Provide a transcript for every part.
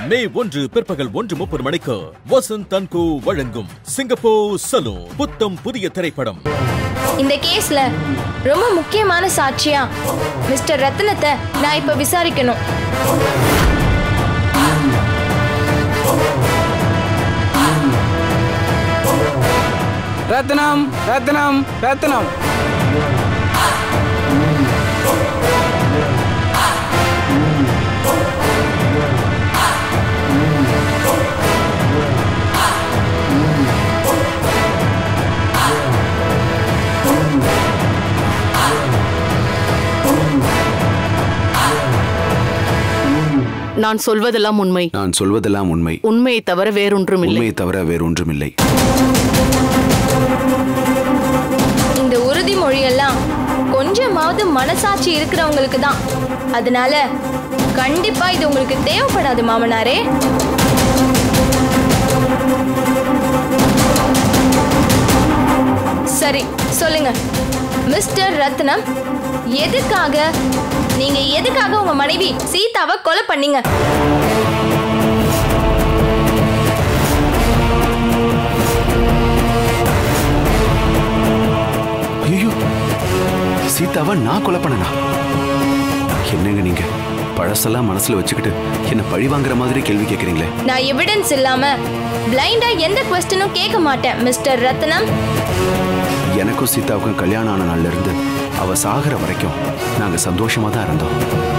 மே ஒன்று பிற்பகல் ஒன்று முப்பது மணிக்கு வசந்த் தன்கு வழங்கும் சிங்கப்பூர் சலூன் புத்தம் புதிய திரைப்படம் இந்த கேஸ்ல ரொம்ப முக்கியமான சாட்சியா மிஸ்டர் ரத்னத்தை நான் இப்ப விசாரிக்கணும் ரத்னம் ரத்னம் ரத்னம் நான் சொல்வதெல்லாம் உண்மை நான் சொல்வதெல்லாம் உண்மை உண்மையை தவிர வேறொன்றும் இல்லை உண்மையை தவிர வேறொன்றுமில்லை இந்த உறுதிமொழியெல்லாம் கொஞ்சமாவது மனசாட்சி இருக்கிறவங்களுக்கு தான் அதனால கண்டிப்பா இது உங்களுக்கு தேவைப்படாது மாமனாரே சரி சொல்லுங்க மிஸ்டர் ரத்னம் எதுக்காக நீங்க எதுக்காக உங்க மனைவி சீதாவை கொலை பண்ணீங்க ஐயோ சீதாவை நான் கொலை பண்ணனா என்னங்க நீங்க பழசெல்லாம் மனசுல வச்சுக்கிட்டு என்ன பழி வாங்குற மாதிரி கேள்வி கேக்குறீங்களே நான் எவிடன்ஸ் இல்லாம பிளைண்டா எந்த கொஸ்டினும் கேட்க மாட்டேன் மிஸ்டர் ரத்னம் எனக்கும் சீதாவுக்கும் கல்யாணம் ஆன நாள்ல இருந்து அவ சாகிற வரைக்கும் நாங்க சந்தோஷமா தான் இருந்தோம்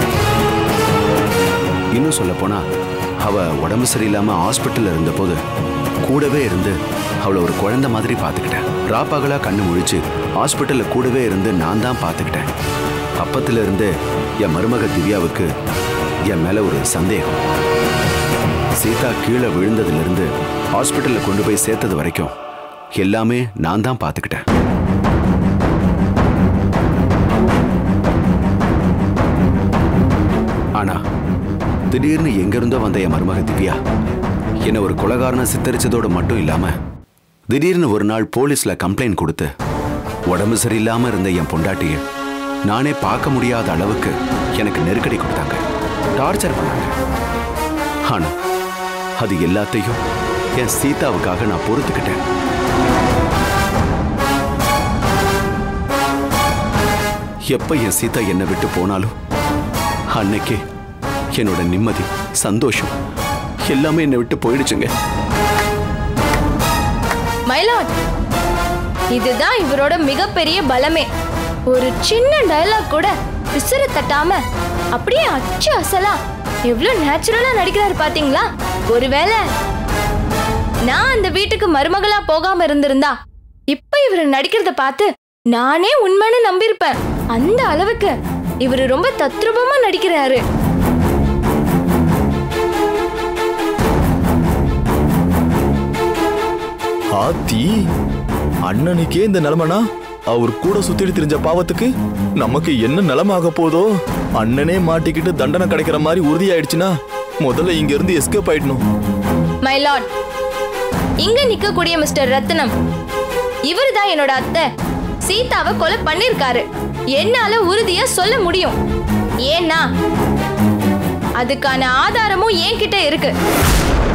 இன்னும் சொல்ல போனா அவ உடம்பு சரியில்லாம ஹாஸ்பிட்டல்ல இருந்தபோது கூடவே இருந்து அவளை ஒரு குழந்தை மாதிரி பார்த்துக்கிட்டேன் ராப்பகலா கண்ணு முழிச்சு ஹாஸ்பிட்டல்ல கூடவே இருந்து நான் தான் பார்த்துக்கிட்டேன் அப்பத்துல இருந்து என் மருமக திவ்யாவுக்கு என் மேல ஒரு சந்தேகம் சீதா கீழே விழுந்ததுல இருந்து ஹாஸ்பிட்டல்ல கொண்டு போய் சேர்த்தது வரைக்கும் எல்லாமே நான் தான் பார்த்துக்கிட்டேன் ஆனா திடீர்னு எங்கிருந்தோ வந்த என் மருமக திவ்யா என்னை ஒரு கொலகாரனை சித்தரிச்சதோடு மட்டும் இல்லாம திடீர்னு ஒரு நாள் போலீஸ்ல கம்ப்ளைண்ட் கொடுத்து உடம்பு சரியில்லாம இருந்த என் பொண்டாட்டிய நானே பார்க்க முடியாத அளவுக்கு எனக்கு நெருக்கடி கொடுத்தாங்க டார்ச்சர் பண்ணாங்க ஆனா அது எல்லாத்தையும் என் சீதாவுக்காக நான் பொறுத்துக்கிட்டேன் எப்ப என் சீதா என்னை விட்டு போனாலும் அன்னைக்கே என்னோட நிம்மதி சந்தோஷம் எல்லாமே என்னை விட்டு போயிடுச்சுங்க மைலாட் இதுதான் இவரோட மிகப்பெரிய பலமே ஒரு சின்ன டயலாக் கூட விசிற தட்டாம அப்படியே அச்சு அசலா எவ்வளவு நேச்சுரலா நடிக்கிறாரு பாத்தீங்களா ஒருவேளை நான் அந்த வீட்டுக்கு மருமகளா போகாம இருந்திருந்தா இப்ப இவர் நடிக்கிறத பார்த்து நானே உண்மைன்னு நம்பியிருப்பேன் அந்த அளவுக்கு இவர் ரொம்ப தத்ரூபமா நடிக்கிறாரு ஆத்தி அண்ணனுக்கே இந்த நிலைமைனா அவர் கூட சுத்திட்டு திரிஞ்ச பாவத்துக்கு நமக்கு என்ன நிலைமை ஆக போதோ அண்ணனே மாட்டிக்கிட்டு தண்டனை கிடைக்கிற மாதிரி உறுதியாயிடுச்சுன்னா முதல்ல இங்க இருந்து எஸ்கேப் ஆயிடணும் மை லார்ட் இங்க நிக்கக்கூடிய மிஸ்டர் ரத்னம் இவர் தான் என்னோட அத்தை சீதாவை கொலை பண்ணிருக்காரு என்னால உறுதியா சொல்ல முடியும் ஏன்னா அதுக்கான ஆதாரமும் என்கிட்ட இருக்கு